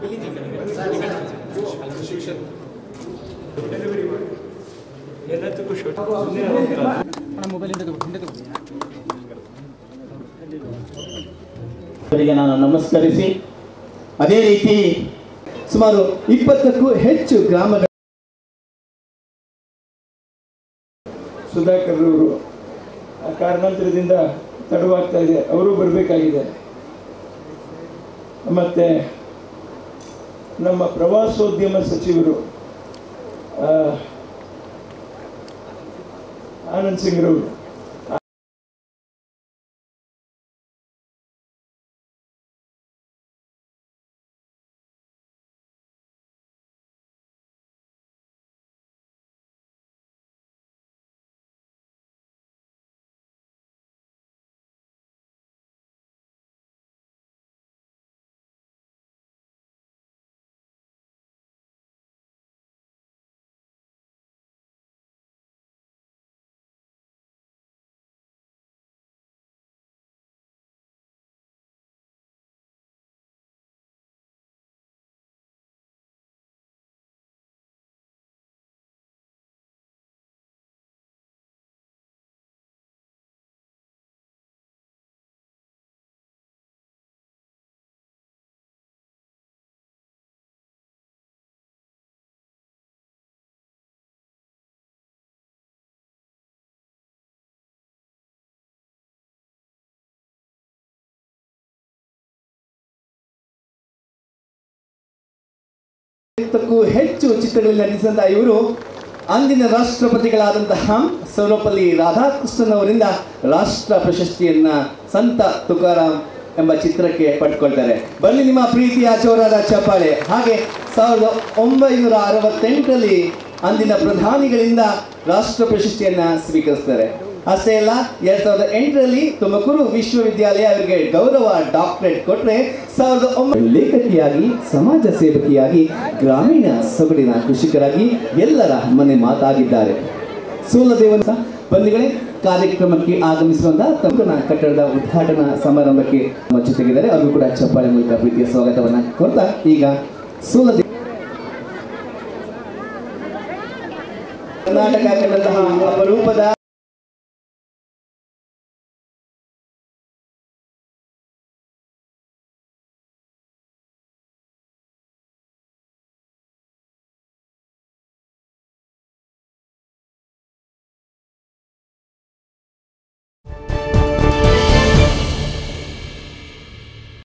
ಅವರಿಗೆ ನಾನು ನಮಸ್ಕರಿಸಿ ಅದೇ ರೀತಿ ಸುಮಾರು ಇಪ್ಪತ್ತಕ್ಕೂ ಹೆಚ್ಚು ಗ್ರಾಮಗಳ ಸುಧಾಕರ್ ಅವರು ಆ ಕಾರಣಾಂತರದಿಂದ ತಡವಾಗ್ತಾ ಇದೆ ಅವರು ಬರಬೇಕಾಗಿದೆ ಮತ್ತು ನಮ್ಮ ಪ್ರವಾಸೋದ್ಯಮ ಸಚಿವರು ಆ, ಆನಂದ್ ಸಿಂಗ್ರವರು ಐವತ್ತಕ್ಕೂ ಹೆಚ್ಚು ಚಿತ್ರಗಳಲ್ಲಿ ನಟಿಸಿದಂತಹ ಇವರು ಅಂದಿನ ರಾಷ್ಟ್ರಪತಿಗಳಾದಂತಹ ಸರ್ವಪಲ್ಲಿ ರಾಧಾಕೃಷ್ಣನ್ ಅವರಿಂದ ರಾಷ್ಟ್ರ ಪ್ರಶಸ್ತಿಯನ್ನ ಸಂತ ತುಕಾರಾಮ್ ಎಂಬ ಚಿತ್ರಕ್ಕೆ ಪಡ್ಕೊಳ್ತಾರೆ ಬನ್ನಿ ನಿಮ್ಮ ಪ್ರೀತಿಯ ಜೋರಾದ ಚಪ್ಪಾಳೆ ಹಾಗೆ ಸಾವಿರದ ಒಂಬೈನೂರ ಅರವತ್ತೆಂಟರಲ್ಲಿ ಅಂದಿನ ಪ್ರಧಾನಿಗಳಿಂದ ರಾಷ್ಟ್ರ ಪ್ರಶಸ್ತಿಯನ್ನ ಸ್ವೀಕರಿಸ್ತಾರೆ ಅಷ್ಟೇ ಅಲ್ಲ ಎರಡ್ ಸಾವಿರದ ಎಂಟರಲ್ಲಿ ತುಮಕೂರು ವಿಶ್ವವಿದ್ಯಾಲಯ ಅವರಿಗೆ ಗೌರವ ಡಾಕ್ಟರೇಟ್ ಕೊಟ್ಟರೆ ಸಾವಿರದ ಒಂಬೈನೂರ ಲೇಖಕಿಯಾಗಿ ಸಮಾಜ ಸೇವಕಿಯಾಗಿ ಗ್ರಾಮೀಣ ಸೊಗಡಿನ ಕೃಷಿಕರಾಗಿ ಎಲ್ಲರ ಮನೆ ಮಾತಾಗಿದ್ದಾರೆ ಸೋಲದೇವನ ಬಂಧುಗಳೇ ಕಾರ್ಯಕ್ರಮಕ್ಕೆ ಆಗಮಿಸುವಂತಹ ತಮ್ಮನ ಕಟ್ಟಡದ ಉದ್ಘಾಟನಾ ಸಮಾರಂಭಕ್ಕೆ ನಮ್ಮ ಜೊತೆಗಿದ್ದಾರೆ ಅವರು ಕೂಡ ಚಪ್ಪಾಳೆ ಮೂಲಕ ಪ್ರೀತಿಯ ಸ್ವಾಗತವನ್ನ ಕೊಡ್ತಾ ಈಗ ಸೋಲದೇ ಕರ್ನಾಟಕ ಕಂಡಂತಹ ಅಪರೂಪದ